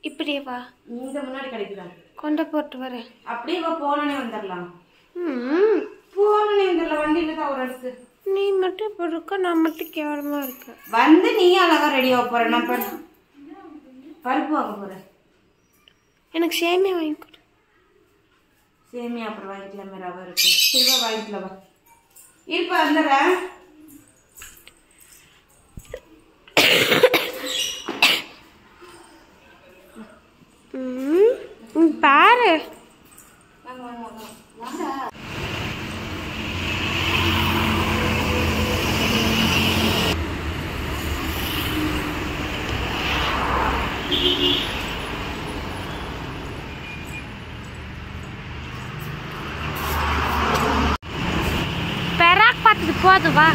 இப்படியே வா இங்க முன்னாடி கிடைக்கிறாங்க கொண்ட போட்டு வரேன் அப்படியே இவ போனே வந்துடலாம் ம் போனே வந்துடலாம் வண்டியில தான் ஒரு இடத்து நீ மட்டும் இப்போ இருக்க நான் மட்டும் கேவலமா இருக்கேன் வந்து நீ அழகா ரெடி ஆக போற நான் பரு- பருப்பு வாங்க போறேன் எனக்கு சேமியா வாங்கி கொடு சேமியா அப்புறம் வாங்கிக்கலாமே ரவை இருக்கு சில்வா வாங்கிக்கலாம் வா இருப்பா வந்துடுறேன் ம் ம், பாரு பெராக் பார்த்துட்டு போதும் வா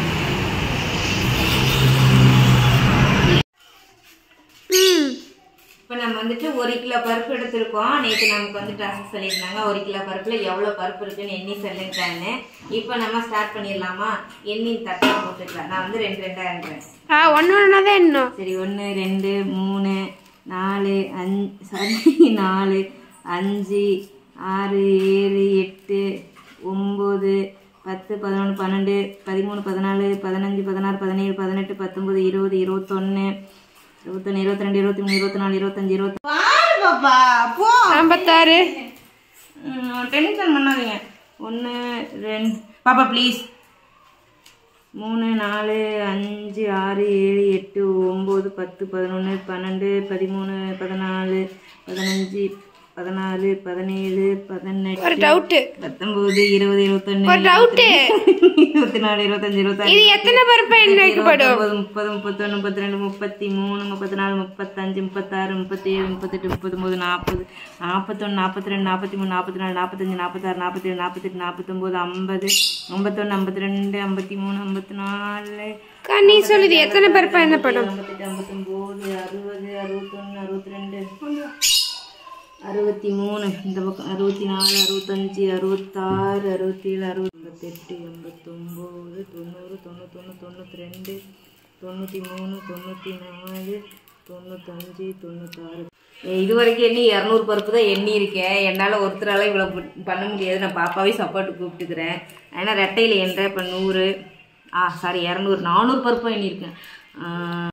ம் இப்போ நம்ம வந்துட்டு ஒரு கிலோ பருப்பு எடுத்திருக்கோம் நேற்று நமக்கு வந்து டாஸ்க் சொல்லியிருந்தாங்க ஒரு கிலோ பருப்புல எவ்வளோ பருப்பு இருக்குன்னு எண்ணி சொல்லிட்டான்னு இப்போ நம்ம ஸ்டார்ட் பண்ணிடலாமா எண்ணி தட்டில் போட்டுக்கலாம் நான் வந்து ரெண்டு ரெண்டா இருக்கிறேன் ஆ ஒன்று ஒன்றா தான் இன்னும் சரி ஒன்று ரெண்டு மூணு நாலு அஞ்சு சாரி நாலு அஞ்சு ஆறு ஏழு எட்டு ஒம்பது பத்து பதினொன்று பன்னெண்டு பதிமூணு பதினாலு பதினஞ்சு பதினாறு பதினேழு பதினெட்டு பத்தொம்பது இருபது இருபத்தொன்று இருபத்தொன்று இருபத்தி ரெண்டு இருபத்தி மூணு இருபத்தி நாலு இருபத்தஞ்சு இருபத்தி பாரு பாப்பா போ ஐம்பத்தாறு டென்ஷன் பண்ணாதீங்க ஒன்று ரெண்டு பாப்பா ப்ளீஸ் மூணு நாலு அஞ்சு ஆறு ஏழு எட்டு ஒம்பது பத்து பதினொன்று பன்னெண்டு பதிமூணு பதினாலு பதினஞ்சு பதினாறு பதினேழு ஒரு பதினெட்டு டவுட்டு பத்தொம்பது இருபது இருபத்தொன்று ஒரு டவுட்டு இருபத்தி நாலு இருபத்தஞ்சு இருபத்தாறு இது எத்தனை பருப்பு என்ன வைக்கப்படும் இருபத்தொன்பது முப்பது முப்பத்தொன்று முப்பத்தி ரெண்டு முப்பத்தி மூணு முப்பத்தி நாலு முப்பத்தஞ்சு முப்பத்தாறு முப்பத்தி ஏழு முப்பத்தெட்டு முப்பத்தொம்பது நாற்பது நாற்பத்தொன்று நாற்பத்தி ரெண்டு நாற்பத்தி மூணு நாற்பத்தி நாலு நாற்பத்தஞ்சு நாற்பத்தாறு நாற்பத்தேழு நாற்பத்தெட்டு நாற்பத்தொம்போது ஐம்பது ஐம்பத்தொன்று ஐம்பத்தி ரெண்டு ஐம்பத்தி மூணு ஐம்பத்தி நாலு அக்கா, நீ சொல்லுது எத்தனை பருப்பு என்ன படும் ஐம்பத்தெட்டு ஐம்பத்தொம்போது அறுபது அறுபத்தொன்று அறுபத்தி ரெண்டு அறுபத்தி மூணு இந்த பக்கம் அறுபத்தி நாலு அறுபத்தஞ்சு அறுபத்தாறு அறுபத்தேழு அறுபத்தி எண்பத்தெட்டு எண்பத்தொம்போது தொண்ணூறு தொண்ணூத்தொன்று தொண்ணூற்றி ரெண்டு தொண்ணூற்றி மூணு தொண்ணூற்றி நாலு தொண்ணூத்தஞ்சு தொண்ணூத்தாறு இது வரைக்கும் எண்ணி இரநூறு பருப்பு தான் எண்ணி இருக்கேன் என்னால் ஒருத்தரால இவ்வளோ பண்ண முடியாது நான் பாப்பாவே சப்போர்ட் கூப்பிட்டுக்கிறேன் ஏன்னா ரெட்டையில் என்ற இப்போ நூறு ஆ சாரி இரநூறு நானூறு பருப்பு எண்ணியிருக்கேன் ஆ,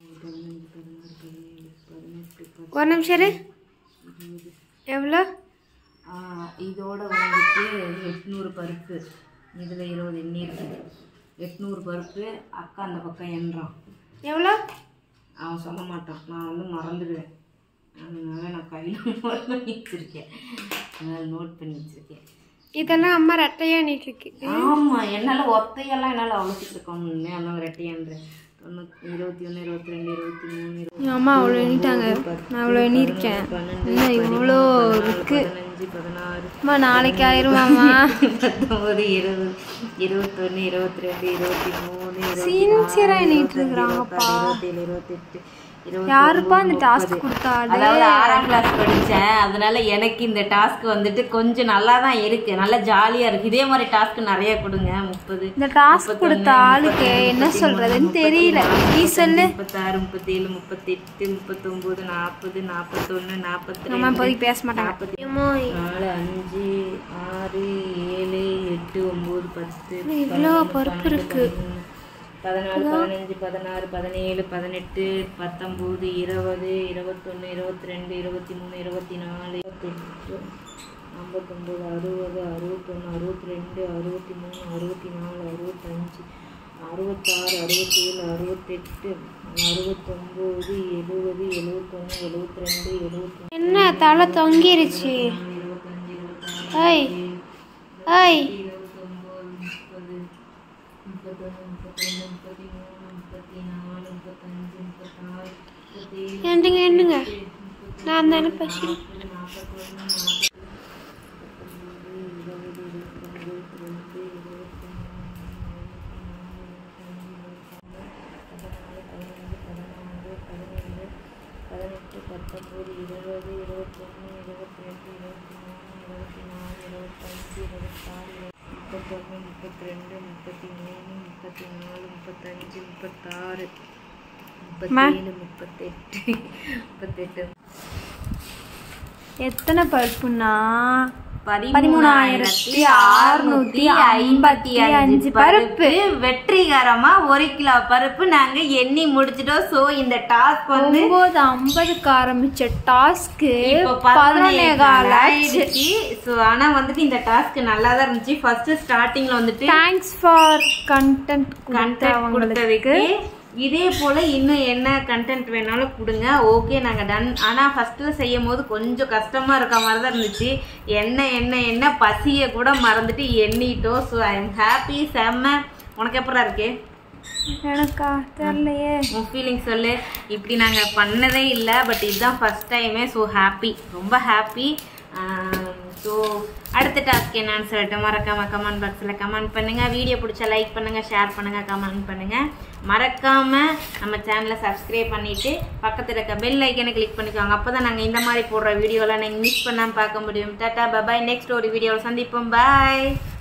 ஒரு நிமிஷம் இரு. எவ்வளோ ஆ, இதோட வந்துட்டு எட்நூறு பருப்பு இதில் இருபது எண்ணி இருக்கு எட்நூறு பருப்பு அக்கா அந்த பக்கம் எண்றான் எவ்வளோ அவன் சொல்ல மாட்டான் நான் வந்து மறந்துடுவேன் அதனால நான் கையில் நோட் பண்ணி வச்சுருக்கேன் அதனால நோட் பண்ணி வச்சுருக்கேன் இதெல்லாம் அம்மா ரெட்டையா நீட்டு இருக்கு ஆமாம் என்னால் ஒத்தையெல்லாம் என்னால் அவ்வளோ இருக்கணும்னு அதனால ரெட்டையன்றேன் தொண்ணூற்றி இருபத்தி ஒன்று இருபத்தி ரெண்டு இருபத்தி மூணு இருபத்தி எங்கள் அம்மா அவ்வளோ எண்ணிட்டாங்க நான் அவ்வளோ எண்ணியிருக்கேன் இன்னும் இவ்வளோ இருக்கு பதினஞ்சு பதினாறு அம்மா நாளைக்கு ஆயிருமாம்மா பத்தொம்பது இருபது இருபத்தொன்று இருபத்தி ரெண்டு இருபத்தி மூணு சின்சியரா எண்ணிட்டு இருக்கிறாங்கப்பா இருபத்தேழு இருபத்தெட்டு இருபத்தி யாருப்பா இந்த டாஸ்க் கொடுத்தாள் அதாவது ஆறாம் கிளாஸ் படித்தேன் அதனால எனக்கு இந்த டாஸ்க் வந்துட்டு கொஞ்சம் நல்லா தான் இருக்கு நல்லா ஜாலியாக இருக்கு இதே மாதிரி டாஸ்க் நிறைய கொடுங்க முப்பது இந்த டாஸ்க் கொடுத்த ஆளுக்கு என்ன சொல்றதுன்னு தெரியல நீ சொல்லு முப்பத்தாறு முப்பத்தேழு முப்பத்தெட்டு முப்பத்தொம்போது நாற்பது நாற்பத்தொன்று நாற்பத்தி அம்மா இப்போதைக்கு பேச மாட்டாங்க நாற்பத்தி அம்மா, நாலு அஞ்சு ஆறு ஏழு எட்டு ஒம்பது பத்து இவ்வளோ பருப்பு இருக்கு பதினாலு பதினஞ்சு பதினாறு பதினேழு பதினெட்டு பத்தொம்போது இருபது இருபத்தொன்று இருபத்தி ரெண்டு இருபத்தி மூணு இருபத்தி நாலு இருபத்தெட்டு ஐம்பத்தொம்போது அறுபது அறுபத்தொன்று அறுபத்தி ரெண்டு அறுபத்தி மூணு அறுபத்தி நாலு அறுபத்தஞ்சு அறுபத்தாறு அறுபத்தேழு அறுபத்தெட்டு அறுபத்தொம்போது எழுபது எழுபத்தொன்று எழுபத்தி ரெண்டு எழுபத்தி என்ன தலை தொங்கிருச்சு இருபத்தஞ்சு இருபத்தாறு ஐய் ஐய் இருபத்தொம்போது முப்பது முப்பத்தொன்று முப்பத்தொன்று முப்பத்தி மூணு முப்பத்தி நாலு முப்பத்தஞ்சு முப்பத்தாறு முப்பத்தேழு என்னங்க என்னங்க நான் தானே பசி பதினெட்டு பத்தொம்பது இருபது இருபத்தொன்று இருபத்தி ரெண்டு இருபத்தி மூணு இருபத்தி நாலு இருபத்தஞ்சு இருபத்தாறு முப்பத்தொன்று முப்பத்தி ரெண்டு முப்பத்தி மூணு முப்பத்தி நாலு முப்பத்தஞ்சு முப்பத்தாறு முப்பத்தேழு முப்பத்தெட்டு முப்பத்தெட்டு எத்தனை பருப்புனா பதிமூணாயிரத்தி அறுநூத்தி ஐம்பத்தி அஞ்சு பருப்பு வெற்றிகரமா ஒரு கிலோ பருப்பு நாங்க எண்ணி முடிச்சிட்டோம் சோ இந்த டாஸ்க் வந்து ஒன்பது ஐம்பதுக்கு ஆரம்பிச்ச டாஸ்க்கு இப்போ பதினொன்னே கால் ஆயிடுச்சு ஸோ ஆனா வந்துட்டு இந்த டாஸ்க் நல்லா தான் இருந்துச்சு ஃபர்ஸ்ட் ஸ்டார்டிங்ல வந்துட்டு தேங்க்ஸ் ஃபார் கண்டென்ட் கண்டென்ட் கொடுத்ததுக்கு இதே போல இன்னும் என்ன கண்டென்ட் வேணாலும் கொடுங்க ஓகே நாங்க டன் ஆனா ஃபர்ஸ்ட்ல செய்யும் போது கொஞ்சம் கஷ்டமா இருக்க மாதிரி தான் இருந்துச்சு என்ன என்ன என்ன பசிய கூட மறந்துட்டு எண்ணிட்டோம் ஸோ ஐ எம் ஹாப்பி செம்ம உனக்கு எப்படா இருக்கு எனக்கா தெரியலையே உன் ஃபீலிங் சொல்லு இப்படி நாங்கள் பண்ணதே இல்லை பட் இதுதான் ஃபர்ஸ்ட் டைமே ஸோ ஹாப்பி ரொம்ப ஹாப்பி ஸோ அடுத்த டாஸ்க் என்னன்னு சொல்லிட்டு மறக்காம கமெண்ட் பாக்ஸில் கமெண்ட் பண்ணுங்க வீடியோ பிடிச்சா லைக் பண்ணுங்க ஷேர் பண்ணுங்க கமெண்ட் பண்ணுங்க மறக்காம நம்ம சேனலை சப்ஸ்கிரைப் பண்ணிட்டு பக்கத்தில் இருக்க பெல் ஐக்கனை கிளிக் பண்ணிக்கோங்க அப்போ தான் நாங்கள் இந்த மாதிரி போடுற வீடியோலாம் நீங்கள் மிஸ் பண்ணாமல் பார்க்க முடியும் டாட்டா பபாய் நெக்ஸ்ட் ஒரு வீடியோவில் சந்திப்போம் பாய்